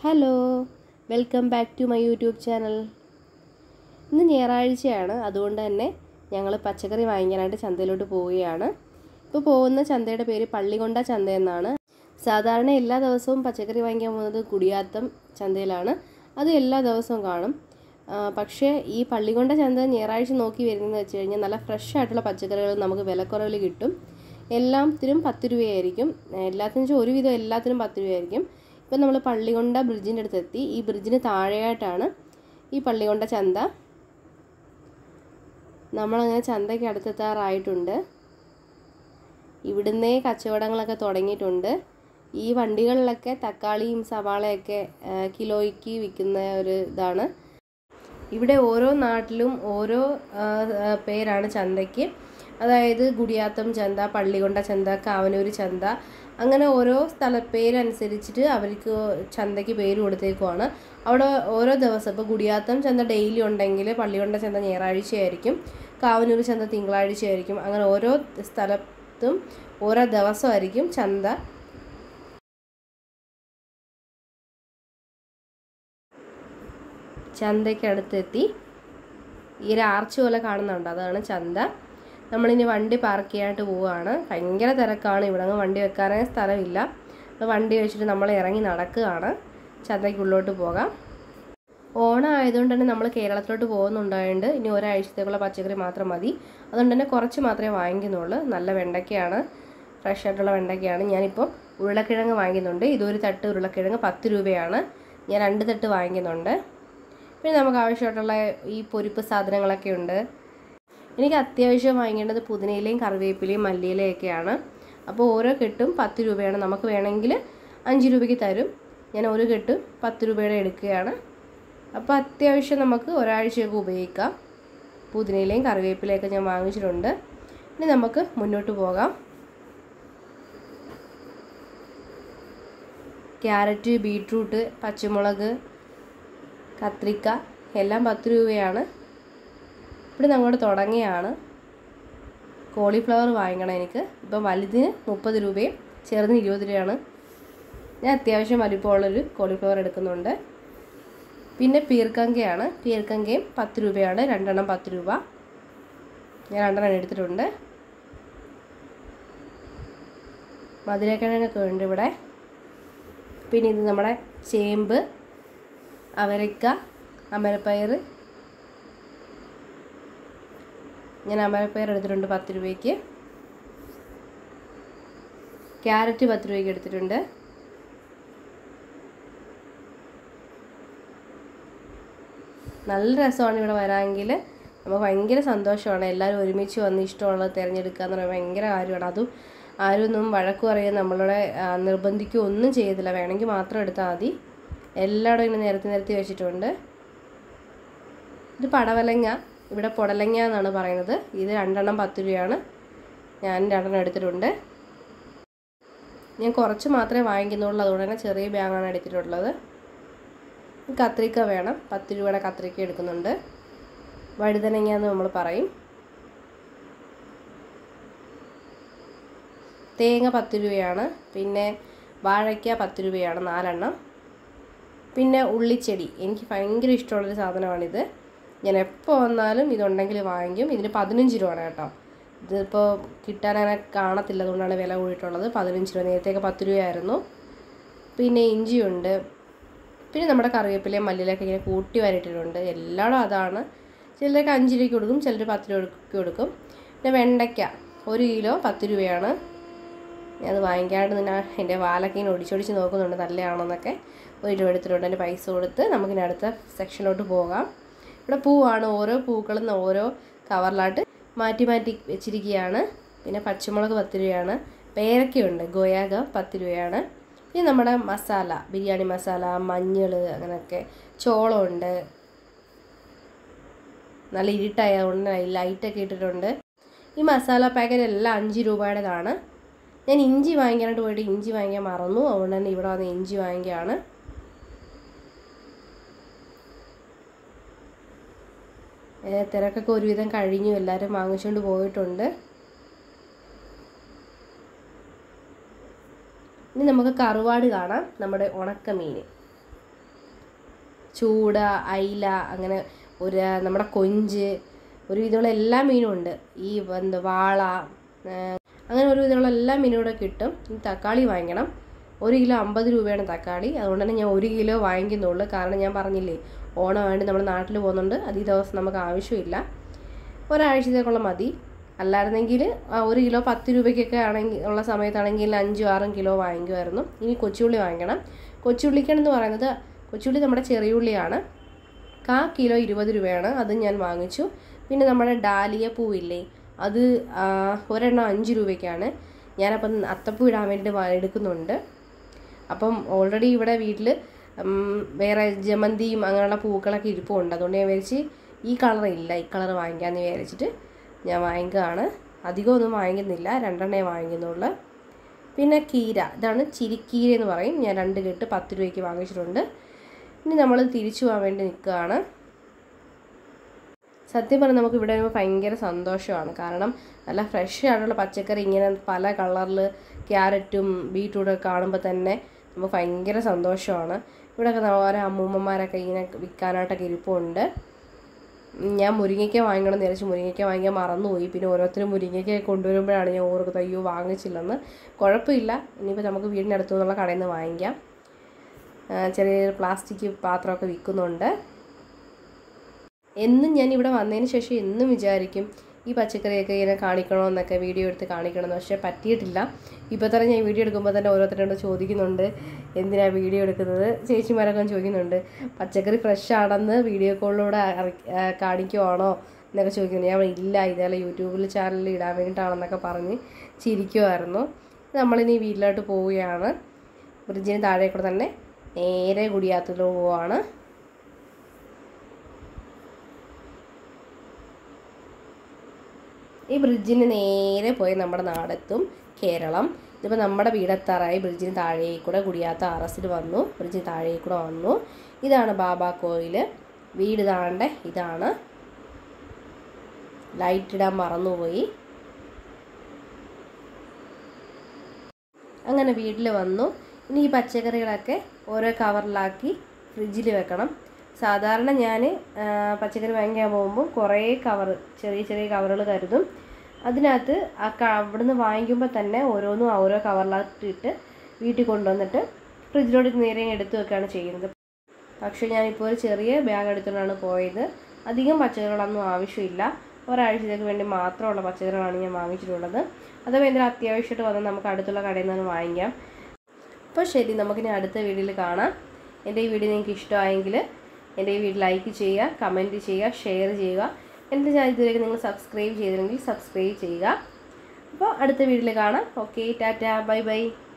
hello welcome back to my YouTube channel ഇന്ന് ഞായറാഴ്ചയാണ് അതുകൊണ്ട് തന്നെ ഞങ്ങൾ പച്ചക്കറി വാങ്ങിക്കാനായിട്ട് ചന്തയിലോട്ട് പോവുകയാണ് ഇപ്പോൾ പോകുന്ന ചന്തയുടെ പേര് പള്ളികൊണ്ട ചന്ത എന്നാണ് സാധാരണ എല്ലാ ദിവസവും പച്ചക്കറി വാങ്ങിക്കാൻ പോകുന്നത് കുടിയാത്തം ചന്തയിലാണ് അത് എല്ലാ ദിവസവും കാണും ആ, പക്ഷേ ഈ പള്ളികൊണ്ട ചന്ത ഞായറാഴ്ച നോക്കി വരുന്നതെന്ന് വെച്ച് കഴിഞ്ഞാൽ നല്ല ഫ്രഷ് ആയിട്ടുള്ള പച്ചക്കറികൾ നമുക്ക് വിലക്കുറവിൽ കിട്ടും എല്ലാത്തിനും പത്ത് രൂപയായിരിക്കും എല്ലാത്തിനും വെച്ചാൽ ഒരുവിധം എല്ലാത്തിനും പത്ത് രൂപയായിരിക്കും ഇപ്പം നമ്മൾ പള്ളികൊണ്ട ബ്രിഡ്ജിൻ്റെ അടുത്ത് എത്തി ഈ ബ്രിഡ്ജിന് താഴെയായിട്ടാണ് ഈ പള്ളികൊണ്ട ചന്ത നമ്മളങ്ങനെ ചന്തയ്ക്ക് അടുത്തെത്താറായിട്ടുണ്ട് ഇവിടുന്നേ കച്ചവടങ്ങളൊക്കെ തുടങ്ങിയിട്ടുണ്ട് ഈ വണ്ടികളിലൊക്കെ തക്കാളിയും സവാളയൊക്കെ ആ, കിലോയ്ക്ക് വിൽക്കുന്ന ഒരു ഇതാണ് ഇവിടെ ഓരോ നാട്ടിലും ഓരോ ആ, ആ, പേരാണ് ചന്തയ്ക്ക് അതായത് ഗുഡിയാത്തം ചന്ത പള്ളികൊണ്ട ചന്ത കാവനൂർ ചന്ത അങ്ങനെ ഓരോ സ്ഥലപ്പേരനുസരിച്ചിട്ട് അവർക്ക് ചന്തയ്ക്ക് പേര് കൊടുത്തേക്കുവാണ് അവിടെ ഓരോ ദിവസം ഇപ്പോൾ ഗുഡിയാത്തം ചന്ത ഡെയിലി ഉണ്ടെങ്കിൽ പള്ളികൊണ്ട ചന്ത ഞായറാഴ്ചയായിരിക്കും കാവനൂർ ചന്ത തിങ്കളാഴ്ചയായിരിക്കും അങ്ങനെ ഓരോ സ്ഥലത്തും ഓരോ ദിവസമായിരിക്കും ചന്ത ചന്തയ്ക്ക് അടുത്തെത്തി ഈ ഒരു ആർച്ച് പോലെ കാണുന്നുണ്ട് അതാണ് ചന്ത നമ്മളിനി വണ്ടി പാർക്ക് ചെയ്യാനായിട്ട് പോവുകയാണ് ഭയങ്കര തിരക്കാണ് ഇവിടെ അങ്ങ് വണ്ടി വെക്കാനേ സ്ഥലമില്ല അപ്പോൾ വണ്ടി വെച്ചിട്ട് നമ്മൾ ഇറങ്ങി നടക്കുകയാണ് ചന്തയ്ക്കുള്ളിലോട്ട് പോകാം ഓണം ആയതുകൊണ്ട് തന്നെ നമ്മൾ കേരളത്തിലോട്ട് പോകുന്നുണ്ടായതുകൊണ്ട് ഇനി ഒരാഴ്ചത്തേക്കുള്ള പച്ചക്കറി മാത്രം മതി അതുകൊണ്ട് തന്നെ കുറച്ച് മാത്രമേ വാങ്ങിക്കുന്നുള്ളൂ നല്ല വെണ്ടയ്ക്കയാണ് ഫ്രഷ് ആയിട്ടുള്ള വെണ്ടയ്ക്കയാണ് ഞാനിപ്പോൾ ഉരുളക്കിഴങ്ങ് വാങ്ങിക്കുന്നുണ്ട് ഇതൊരു തട്ട് ഉരുളക്കിഴങ്ങ് പത്ത് രൂപയാണ് ഞാൻ രണ്ട് തട്ട് വാങ്ങിക്കുന്നുണ്ട് പിന്നെ നമുക്ക് ആവശ്യമായിട്ടുള്ള ഈ പൊരിപ്പ് സാധനങ്ങളൊക്കെ ഉണ്ട് എനിക്ക് അത്യാവശ്യം വാങ്ങേണ്ടത് പുതിനയിലയും കറിവേപ്പിലയും മല്ലിയിലയൊക്കെയാണ് അപ്പോൾ ഓരോ കെട്ടും പത്ത് രൂപയാണ് നമുക്ക് വേണമെങ്കിൽ അഞ്ച് രൂപയ്ക്ക് തരും ഞാൻ ഒരു കെട്ട് പത്ത് രൂപയുടെ എടുക്കുകയാണ് അപ്പോൾ അത്യാവശ്യം നമുക്ക് ഒരാഴ്ചയൊക്കെ ഉപയോഗിക്കാം പുതിനയിലയും കറിവേപ്പിലയൊക്കെ ഞാൻ വാങ്ങിച്ചിട്ടുണ്ട് ഇനി നമുക്ക് മുന്നോട്ട് പോകാം ക്യാരറ്റ് ബീട്രൂട്ട് പച്ചമുളക് കത്രിക്ക എല്ലാം പത്ത് രൂപയാണ് ഇവിടെ അങ്ങോട്ട് തുടങ്ങിയാണ് കോളിഫ്ലവർ വാങ്ങിക്കണം എനിക്ക് ഇപ്പം വലുതിന് മുപ്പത് രൂപയും ചെറുതിന് ഇരുപത് രൂപയാണ് ഞാൻ അത്യാവശ്യം വലിപ്പമുള്ളൊരു കോളിഫ്ലവർ എടുക്കുന്നുണ്ട് പിന്നെ പീർക്കങ്കയാണ് പീർക്കങ്കയും പത്ത് രൂപയാണ് രണ്ടെണ്ണം പത്ത് രൂപ ഞാൻ രണ്ടെണ്ണം എടുത്തിട്ടുണ്ട് മധുരക്കിഴങ്ങൊക്കെ ഉണ്ട് ഇവിടെ പിന്നെ ഇത് നമ്മുടെ ചേമ്പ് അവരക്ക അമരപ്പയർ ഞാൻ അമരപ്പയർ എടുത്തിട്ടുണ്ട് പത്ത് രൂപയ്ക്ക് ക്യാരറ്റ് പത്ത് രൂപയ്ക്ക് എടുത്തിട്ടുണ്ട് നല്ല രസമാണ് ഇവിടെ വരാമെങ്കിൽ നമുക്ക് ഭയങ്കര സന്തോഷമാണ് എല്ലാവരും ഒരുമിച്ച് വന്ന് ഇഷ്ടമുള്ളത് തിരഞ്ഞെടുക്കുക എന്ന് പറയുമ്പോൾ ഭയങ്കര കാര്യമാണ് അതും ആരൊന്നും വഴക്ക് പറയുക നമ്മളെ ആ, നിർബന്ധിക്കുകയോ ഒന്നും ചെയ്യത്തില്ല വേണമെങ്കിൽ മാത്രം എടുത്താൽ മതി എല്ലായിടും ഇങ്ങനെ നിരത്തി നിരത്തി വെച്ചിട്ടുണ്ട് ഇത് പടവലങ്ങ ഇവിടെ പൊടലങ്ങ എന്നാണ് പറയുന്നത് ഇത് രണ്ടെണ്ണം പത്ത് രൂപയാണ് ഞാൻ രണ്ടെണ്ണം എടുത്തിട്ടുണ്ട് ഞാൻ കുറച്ച് മാത്രമേ വാങ്ങിക്കുന്നുള്ളൂ അതുകൊണ്ട് തന്നെ ചെറിയ ബാഗാണ് എടുത്തിട്ടുള്ളത് കത്രിക്ക വേണം പത്ത് രൂപയുടെ കത്രിക്ക എടുക്കുന്നുണ്ട് വഴുതനങ്ങ എന്ന് നമ്മൾ പറയും തേങ്ങ പത്ത് രൂപയാണ് പിന്നെ വാഴയ്ക്ക പത്ത് രൂപയാണ് നാലെണ്ണം പിന്നെ ഉള്ളിച്ചെടി എനിക്ക് ഭയങ്കര ഇഷ്ടമുള്ളൊരു സാധനമാണിത് ഞാൻ എപ്പോൾ വന്നാലും ഇതുണ്ടെങ്കിൽ വാങ്ങിക്കും ഇതിന് പതിനഞ്ച് രൂപയാണ് കേട്ടോ ഇതിപ്പോൾ കിട്ടാനങ്ങനെ കാണത്തില്ല അതുകൊണ്ടാണ് വില കൂടിയിട്ടുള്ളത് പതിനഞ്ച് രൂപ നേരത്തെയൊക്കെ പത്ത് രൂപയായിരുന്നു പിന്നെ ഇഞ്ചിയുണ്ട് പിന്നെ നമ്മുടെ കറിവേപ്പിലയും മല്ലിയിലൊക്കെ ഇങ്ങനെ കൂട്ടി വരട്ടിട്ടുണ്ട് എല്ലായിടും അതാണ് ചിലരൊക്കെ അഞ്ച് രൂപയ്ക്ക് കൊടുക്കും ചിലർ പത്ത് രൂപയ്ക്ക് കൊടുക്കും പിന്നെ വെണ്ടയ്ക്ക ഒരു കിലോ പത്ത് രൂപയാണ് ഞാനത് വാങ്ങിക്കാണ്ട് തന്നെ എൻ്റെ വാലൊക്കെ ഇങ്ങനെ ഒടിച്ചൊടിച്ച് നോക്കുന്നുണ്ട് നല്ലതാണോന്നൊക്കെ ഒരു രൂപ എടുത്തിട്ടുണ്ട് എൻ്റെ പൈസ കൊടുത്ത് നമുക്കിനി അടുത്ത സെക്ഷനിലോട്ട് പോകാം ഇവിടെ പൂവാണ് ഓരോ പൂക്കളും ഓരോ കവറിലായിട്ട് മാറ്റി മാറ്റി വെച്ചിരിക്കുകയാണ് പിന്നെ പച്ചമുളക് പത്ത് രൂപയാണ് പേരക്കയുണ്ട് ഗോയാഗ പത്ത് രൂപയാണ് പിന്നെ നമ്മുടെ മസാല ബിരിയാണി മസാല മഞ്ഞൾ അങ്ങനെയൊക്കെ ചോളമുണ്ട് നല്ല ഇരുട്ടായതുകൊണ്ട് ലൈറ്റൊക്കെ ഇട്ടിട്ടുണ്ട് ഈ മസാല പാക്കറ്റ് എല്ലാം അഞ്ച് രൂപയുടേതാണ് ഞാൻ ഇഞ്ചി വാങ്ങിക്കാനായിട്ട് പോയിട്ട് ഇഞ്ചി വാങ്ങിക്കാൻ മറന്നു അതുകൊണ്ട് തന്നെ ഇവിടെ വന്ന് ഇഞ്ചി വാങ്ങിക്കുകയാണ് ഏ, തിരക്കൊക്കെ ഒരുവിധം കഴിഞ്ഞു എല്ലാവരും വാങ്ങിച്ചുകൊണ്ട് പോയിട്ടുണ്ട് ഇനി നമുക്ക് കറുവാട് കാണാം നമ്മുടെ ഉണക്കമീൻ ചൂട അയില അങ്ങനെ ഒരു നമ്മുടെ കൊഞ്ച് ഒരുവിധമുള്ള എല്ലാ മീനും ഉണ്ട് ഈ എന്താ വാള ആ, അങ്ങനെ ഒരുവിധമുള്ള എല്ലാ മീനും കൂടെ കിട്ടും ഈ തക്കാളി വാങ്ങിക്കണം ഒരു കിലോ അമ്പത് രൂപയാണ് തക്കാളി അതുകൊണ്ട് തന്നെ ഞാൻ ഒരു കിലോ വാങ്ങിക്കുന്നുള്ളൂ കാരണം ഞാൻ പറഞ്ഞില്ലേ ഓണം വേണ്ടി നമ്മൾ നാട്ടിൽ പോകുന്നുണ്ട് അത് ഈ ദിവസം നമുക്ക് ആവശ്യമില്ല ഒരാഴ്ചത്തേക്കുള്ള മതി അല്ലായിരുന്നെങ്കിൽ ആ, ഒരു കിലോ പത്ത് രൂപയ്ക്കൊക്കെ ആണെങ്കിൽ ഉള്ള സമയത്താണെങ്കിൽ അഞ്ചും ആറും കിലോ വാങ്ങിക്കുമായിരുന്നു ഇനി കൊച്ചുള്ളി വാങ്ങിക്കണം കൊച്ചുള്ളിക്കെന്ന് പറയുന്നത് കൊച്ചുള്ളി നമ്മുടെ ചെറിയുള്ളിയാണ് കാ കിലോ ഇരുപത് രൂപയാണ് അത് ഞാൻ വാങ്ങിച്ചു പിന്നെ നമ്മുടെ ഡാലിയ പൂവില്ലേ അത് ആ, ഒരെണ്ണം അഞ്ച് രൂപയ്ക്കാണ് ഞാനപ്പം അത്തപ്പൂ ഇടാൻ വേണ്ടിയിട്ട് വാ- എടുക്കുന്നുണ്ട് അപ്പം ഓൾറെഡി ഇവിടെ വീട്ടിൽ വേറെ ജമന്തിയും അങ്ങനെയുള്ള പൂക്കളൊക്കെ ഇരിപ്പുണ്ട് അതുകൊണ്ട് ഞാൻ വിചാരിച്ച് ഈ കളർ ഇല്ല ഈ കളർ വാങ്ങിക്കാമെന്ന് വിചാരിച്ചിട്ട് ഞാൻ വാങ്ങിക്കുകയാണ് അധികമൊന്നും വാങ്ങിക്കുന്നില്ല രണ്ടെണ്ണേ വാങ്ങിക്കുന്നുള്ളൂ പിന്നെ കീര ഇതാണ് ചിരിക്കീര എന്ന് പറയും ഞാൻ രണ്ട് കെട്ട് പത്ത് രൂപയ്ക്ക് വാങ്ങിച്ചിട്ടുണ്ട് ഇനി നമ്മൾ തിരിച്ചു പോകാൻ വേണ്ടി നിൽക്കുകയാണ് സത്യം പറഞ്ഞാൽ നമുക്ക് ഇവിടെ വരുമ്പോൾ ഭയങ്കര സന്തോഷമാണ് കാരണം നല്ല ഫ്രഷ് ആയിട്ടുള്ള പച്ചക്കറി ഇങ്ങനെ പല കളറിൽ ക്യാരറ്റും ബീട്രൂട്ടും ഒക്കെ കാണുമ്പോൾ തന്നെ നമുക്ക് ഭയങ്കര സന്തോഷമാണ് ഇവിടെയൊക്കെ ഓരോ അമ്മൂമ്മമാരൊക്കെ ഇങ്ങനെ വിൽക്കാനായിട്ടൊക്കെ ഇരിപ്പുണ്ട് ഞാൻ മുരിങ്ങയ്ക്ക വാങ്ങിക്കണം എന്ന് വിചാരിച്ചു മുരിങ്ങയ്ക്ക വാങ്ങിക്കാൻ മറന്നുപോയി പിന്നെ ഓരോരുത്തരും മുരിങ്ങയ്ക്ക കൊണ്ടുവരുമ്പോഴാണ് ഞാൻ ഓർക്കുന്നത് അയ്യോ വാങ്ങിച്ചില്ലെന്ന് കുഴപ്പമില്ല ഇനിയിപ്പോൾ നമുക്ക് വീടിനടുത്തു നിന്നുള്ള കടയിൽ നിന്ന് വാങ്ങിക്കാം ആ, ചെറിയ പ്ലാസ്റ്റിക് പാത്രമൊക്കെ വിൽക്കുന്നുണ്ട് എന്നും ഞാൻ ഇവിടെ വന്നതിന് ശേഷം എന്നും വിചാരിക്കും ഈ പച്ചക്കറിയൊക്കെ ഇങ്ങനെ കാണിക്കണമെന്നൊക്കെ വീഡിയോ എടുത്ത് കാണിക്കണമെന്ന് പക്ഷേ പറ്റിയിട്ടില്ല ഇപ്പോൾ തന്നെ ഞാൻ വീഡിയോ എടുക്കുമ്പോൾ തന്നെ ഓരോരുത്തരോട് ചോദിക്കുന്നുണ്ട് എന്തിനാണ് വീഡിയോ എടുക്കുന്നത് ചേച്ചിമാരൊക്കെ ചോദിക്കുന്നുണ്ട് പച്ചക്കറി ഫ്രഷ് ആണെന്ന് വീഡിയോ കോളിലൂടെ അറി- ആ, കാണിക്കുവാണോ എന്നൊക്കെ ചോദിക്കുന്നു ഞാൻ പറഞ്ഞു, ഇല്ല ഇതേപോലെ യൂട്യൂബിൽ ചാനലിൽ ഇടാൻ വേണ്ടിയിട്ടാണെന്നൊക്കെ പറഞ്ഞ് ചിരിക്കുമായിരുന്നു നമ്മളിനി വീട്ടിലോട്ട് പോവുകയാണ് ബ്രിഡ്ജിന് താഴെ കൂടെ തന്നെ നേരെ കുടിയാത്തൂർ പോവാണ് ഈ ബ്രിഡ്ജിന് നേരെ പോയി നമ്മുടെ നാടെത്തും കേരളം ഇതിപ്പോൾ നമ്മുടെ വീടെത്താറായി ബ്രിഡ്ജിന് താഴെ കൂടെ കുടിയാത്ത അറസ്റ്റിൽ വന്നു ബ്രിഡ്ജിന് താഴെ കൂടെ വന്നു ഇതാണ് ബാബാ കോയിൽ വീട് താണ്ടെ ഇതാണ് ലൈറ്റ് ഇടാൻ മറന്നുപോയി അങ്ങനെ വീട്ടിൽ വന്നു ഇനി ഈ പച്ചക്കറികളൊക്കെ ഓരോ കവറിലാക്കി ഫ്രിഡ്ജിൽ വെക്കണം സാധാരണ ഞാൻ പച്ചക്കറി വാങ്ങിക്കാൻ പോകുമ്പോൾ കുറേ കവർ ചെറിയ ചെറിയ കവറുകൾ കരുതും അതിനകത്ത് ആ ക അവിടുന്ന് വാങ്ങിക്കുമ്പോൾ തന്നെ ഓരോന്നും ഓരോ കവറിലാക്കിയിട്ട് വീട്ടിൽ കൊണ്ടുവന്നിട്ട് ഫ്രിഡ്ജിലോട്ട് നേരെ എടുത്തു വെക്കുകയാണ് ചെയ്യുന്നത് പക്ഷേ ഞാനിപ്പോൾ ഒരു ചെറിയ ബാഗ് എടുത്തുകൊണ്ടാണ് പോയത് അധികം പച്ചക്കറികളൊന്നും ആവശ്യമില്ല ഒരാഴ്ചത്തേക്ക് വേണ്ടി മാത്രമുള്ള പച്ചക്കറികളാണ് ഞാൻ വാങ്ങിച്ചിട്ടുള്ളത് അഥവാ എന്തെങ്കിലും അത്യാവശ്യമായിട്ട് വന്നാൽ നമുക്ക് അടുത്തുള്ള കടയിൽ നിന്ന് വാങ്ങിക്കാം അപ്പോൾ ശരി നമുക്കിനി അടുത്ത വീഡിയോയിൽ കാണാം എൻ്റെ ഈ വീഡിയോ നിങ്ങൾക്ക് ഇഷ്ടമായെങ്കിൽ എൻ്റെ ഈ വീഡിയോ ലൈക്ക് ചെയ്യുക കമൻറ്റ് ചെയ്യുക ഷെയർ ചെയ്യുക എൻ്റെ ചാനൽ ഇതുവരെ നിങ്ങൾ സബ്സ്ക്രൈബ് ചെയ്തില്ലെങ്കിൽ സബ്സ്ക്രൈബ് ചെയ്യുക അപ്പോൾ അടുത്ത വീഡിയോയിൽ കാണാം ഓക്കെ ടാറ്റ ബൈ ബൈ